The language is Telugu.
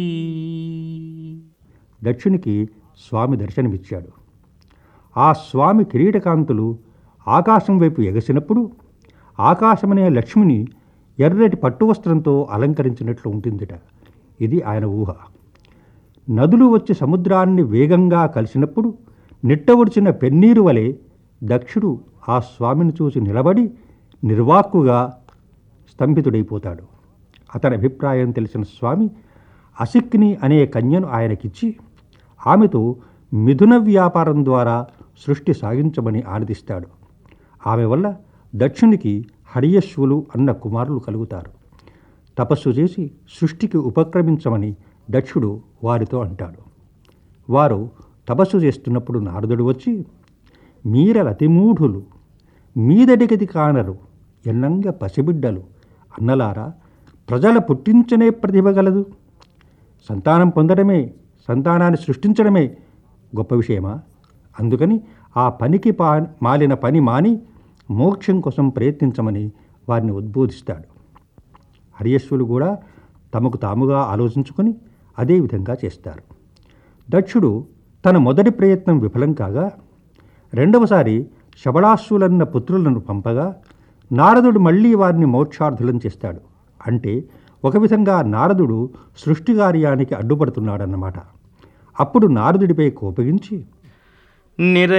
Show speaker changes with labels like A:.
A: దక్షునికి స్వామి దర్శనమిచ్చాడు ఆ స్వామి కిరీటకాంతులు ఆకాశం వైపు ఎగసినప్పుడు ఆకాశమనే లక్ష్మిని ఎర్రటి పట్టు వస్త్రంతో అలంకరించినట్లు ఉంటుందిట ఇది ఆయన ఊహ నదులు వచ్చి సముద్రాన్ని వేగంగా కలిసినప్పుడు నిట్టవడిచిన పెన్నీరు వలె దక్షుడు ఆ స్వామిని చూసి నిలబడి నిర్వాక్కుగా స్తంభితుడైపోతాడు అతని అభిప్రాయం తెలిసిన స్వామి అసిక్ని అనే కన్యను ఆయనకిచ్చి ఆమెతో మిథున వ్యాపారం ద్వారా సృష్టి సాగించమని ఆనందిస్తాడు ఆమె వల్ల దక్షునికి హరియశ్వులు అన్న కుమారులు కలుగుతారు తపస్సు చేసి సృష్టికి ఉపక్రమించమని దక్షుడు వారితో అంటాడు వారు తపస్సు చేస్తున్నప్పుడు నారదుడు వచ్చి మీరలతిమూఢులు మీదడిగది కానరు ఎన్నంగ పసిబిడ్డలు అన్నలారా ప్రజల పుట్టించనే ప్రతిభ గలదు సంతానం పొందడమే సంతానాన్ని సృష్టించడమే గొప్ప విషయమా అందుకని ఆ పనికి పా మాలిన పని మాని మోక్షం కోసం ప్రయత్నించమని వారిని ఉద్బోధిస్తాడు హరియశ్వులు కూడా తమకు తాముగా ఆలోచించుకొని అదే విధంగా చేస్తారు దక్షుడు తన మొదటి ప్రయత్నం విఫలం కాగా రెండవసారి శబళాశ్వులన్న పుత్రులను పంపగా నారదుడు మళ్ళీ వారిని మోక్షార్థులం చేస్తాడు అంటే ఒక విధంగా నారదుడు సృష్టి కార్యానికి అడ్డుపడుతున్నాడన్నమాట అప్పుడు నారదుడిపై కోపగించి
B: నిర